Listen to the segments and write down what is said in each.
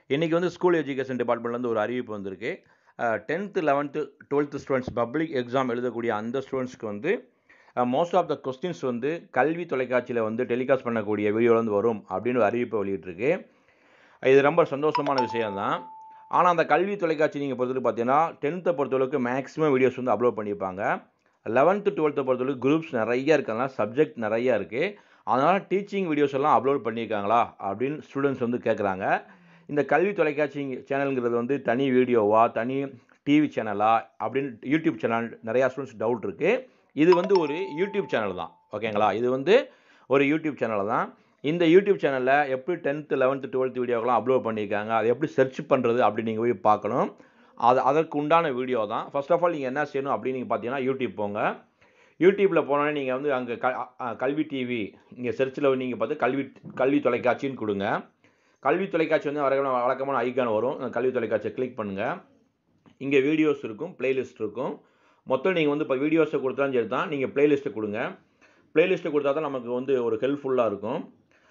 இன்றைக்கி வந்து school education டிபார்ட்மெண்ட்லேருந்து ஒரு அறிவிப்பு வந்திருக்கு tenth eleventh twelfth students public exam எழுதக்கூடிய அந்த ஸ்டூடெண்ட்ஸ்க்கு வந்து மோஸ்ட் ஆஃப் த கொஸ்டின்ஸ் வந்து கல்வி தொலைக்காட்சியில் வந்து டெலிகாஸ்ட் பண்ணக்கூடிய வீடியோலேருந்து வரும் அப்படின்னு ஒரு அறிவிப்பை வெளியிட்டிருக்கு இது ரொம்ப சந்தோஷமான விஷயம்தான் ஆனால் அந்த கல்வி தொலைக்காட்சி நீங்கள் பொறுத்தவரை பார்த்தீங்கன்னா டென்த்தை பொறுத்தளவுக்கு மேக்ஸிமம் வீடியோஸ் வந்து அப்லோட் பண்ணியிருப்பாங்க லெவன்த்து டுவெல்த்தை பொறுத்தளவுக்கு குரூப்ஸ் நிறைய இருக்கிறதுனால சப்ஜெக்ட் நிறையா இருக்குது அதனால் டீச்சிங் வீடியோஸ் எல்லாம் அப்லோட் பண்ணியிருக்காங்களா அப்படின்னு ஸ்டூடெண்ட்ஸ் வந்து கேட்குறாங்க இந்த கல்வி தொலைக்காட்சி சேனலுங்கிறது வந்து தனி வீடியோவா தனி டிவி சேனலா அப்படின்னு யூடியூப் சேனல் நிறையா ஸ்டூடெண்ட்ஸ் டவுட் இருக்குது இது வந்து ஒரு யூடியூப் சேனல் தான் ஓகேங்களா இது வந்து ஒரு யூடியூப் சேனல் தான் இந்த யூடியூப் சேனலில் எப்படி டென்த்து லெவன்த்து டுவெல்த்து வீடியோக்கெல்லாம் அப்லோட் பண்ணியிருக்காங்க அதை எப்படி சர்ச் பண்ணுறது அப்படின்னு நீங்கள் போய் பார்க்கணும் அது அதற்கு உண்டான வீடியோ தான் ஃபர்ஸ்ட் ஆஃப் ஆல் நீங்கள் என்ன செய்யணும் அப்படின்னு நீங்கள் பார்த்தீங்கன்னா யூடியூப் போங்க யூடியூப்பில் போனோன்னே நீங்கள் வந்து அங்கே க கல்வி டிவி இங்கே சர்ச்சில் நீங்கள் பார்த்து கல்வி கல்வி தொலைக்காட்சின்னு கொடுங்க கல்வி தொலைக்காட்சி வந்து வர வழக்கமான ஐக்கான் வரும் அந்த கல்வி தொலைக்காட்சியை கிளிக் பண்ணுங்கள் இங்கே வீடியோஸ் இருக்கும் பிளேலிஸ்ட் இருக்கும் மொத்தம் நீங்கள் வந்து இப்போ வீடியோஸை கொடுத்தாலும் சரி தான் நீங்கள் பிளேலிஸ்ட்டை கொடுங்க பிளேலிஸ்ட்டை கொடுத்தா தான் நமக்கு வந்து ஒரு ஹெல்ப்ஃபுல்லாக இருக்கும்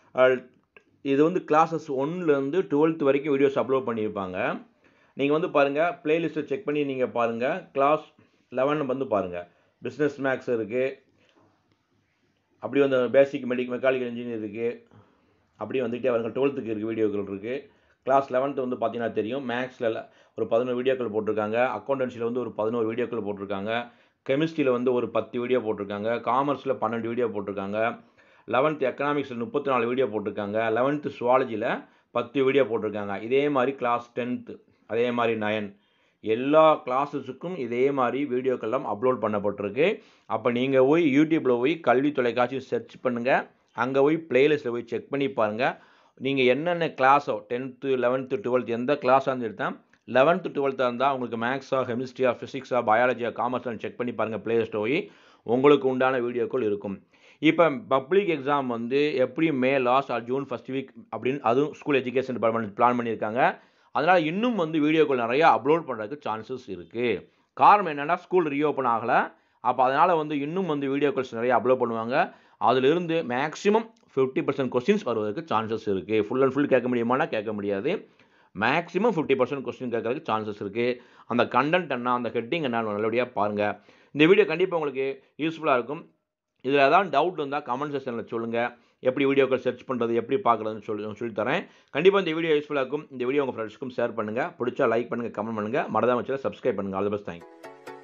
இது வந்து கிளாஸஸ் ஒன்லேருந்து டுவெல்த் வரைக்கும் வீடியோஸ் அப்லோட் பண்ணியிருப்பாங்க நீங்கள் வந்து பாருங்கள் பிளேலிஸ்ட்டை செக் பண்ணி நீங்கள் பாருங்கள் கிளாஸ் லெவன் வந்து பாருங்கள் பிஸ்னஸ் மேக்ஸ் இருக்குது அப்படி வந்து பேசிக் மெடிக் மெக்கானிக்கல் இன்ஜினியர் இருக்குது அப்படியே வந்துகிட்டே வருங்க டுவெல்த்துக்கு இருக்குது வீடியோக்கள் இருக்குது கிளாஸ் லெவன்த்து வந்து பார்த்தீங்கன்னா தெரியும் மேக்ஸில் ஒரு பதினோரு வீடியோக்கள் போட்டிருக்காங்க அக்கௌண்டன்சியில் வந்து ஒரு பதினோரு வீடியோக்கள் போட்டிருக்காங்க கெமிஸ்ட்ரியில் வந்து ஒரு பத்து வீடியோ போட்டிருக்காங்க காமர்ஸில் பன்னெண்டு வீடியோ போட்டிருக்காங்க லெவன்த்து எக்கனாமிக்ஸில் முப்பத்தி நாலு வீடியோ போட்டிருக்காங்க லெவன்த்து சுவாலஜியில் பத்து வீடியோ போட்டிருக்காங்க இதே மாதிரி கிளாஸ் டென்த்து அதே மாதிரி நயன் எல்லா கிளாஸஸுக்கும் இதே மாதிரி வீடியோக்கெல்லாம் அப்லோட் பண்ணப்பட்டிருக்கு அப்போ நீங்கள் போய் யூடியூப்பில் போய் கல்வி தொலைக்காட்சி சர்ச் பண்ணுங்கள் அங்கே போய் பிளேலிஸ்ட்டில் போய் செக் பண்ணி பாருங்கள் நீங்கள் என்னென்ன கிளாஸோ டென்த்து லெவன்த்து டுவெல்த் எந்த கிளாஸாக இருந்துட்டால் லெவன்த்து டுவெல்த்தாக இருந்தால் உங்களுக்கு மேக்ஸா கெமிஸ்ட்ரியா ஃபிசிக்ஸா பயாலஜியா காமர்ஸ்னு செக் பண்ணி பாருங்கள் பிளேலிஸ்ட்டை போய் உங்களுக்கு உண்டான வீடியோக்கள் இருக்கும் இப்போ பப்ளிக் எக்ஸாம் வந்து எப்படி May last or June first week அப்படின்னு அதுவும் ஸ்கூல் எஜுகேஷன் டிபார்ட்மெண்ட் பிளான் பண்ணியிருக்காங்க அதனால் இன்னும் வந்து வீடியோக்கள் நிறையா அப்லோட் பண்ணுறதுக்கு சான்சஸ் இருக்குது காரணம் என்னென்னா ஸ்கூல் ரீஓப்பன் ஆகலை அப்போ அதனால் வந்து இன்னும் வந்து வீடியோக்கள்ஸ் நிறையா அப்லோட் பண்ணுவாங்க அதிலிருந்து மேக்ஸிமம் ஃபிஃப்டி பர்சன்ட் கொஸ்டின்ஸ் வருவதற்கு சான்சஸ் இருக்குது ஃபுல் அண்ட் ஃபுல் கேட்க முடியுமானா கேட்க முடியாது மேக்ஸிமம் ஃபிஃப்டி பர்சன்ட் கொஸ்டின் கேட்கறதுக்கு சான்சஸ் இருக்குது அந்த கண்டென்ட் என்ன அந்த ஹெட்டிங் என்ன நல்லபடியாக பாருங்கள் இந்த வீடியோ கண்டிப்பாக உங்களுக்கு யூஸ்ஃபுல்லாக இருக்கும் இதில் ஏதாவது டவுட் இருந்தால் கமெண்ட் செக்ஷனில் சொல்லுங்கள் எப்படி வீடியோக்கள் சர்ச் பண்ணுறது எப்படி பார்க்குறதுன்னு சொல்லி சொல்லித்தரேன் கண்டிப்பாக இந்த வீடியோ யூஸ்ஃபுல்லாக இருக்கும் இந்த வீடியோ உங்கள் ஃப்ரெண்ட்ஸ்க்கும் ஷேர் பண்ணுங்கள் பிடிச்சா லைக் பண்ணுங்கள் கமெண்ட் பண்ணுங்கள் மறதாம வச்சு சப்ஸ்கிரைப் பண்ணுங்கள் ஆல் தி பெஸ்ட் தேங்க்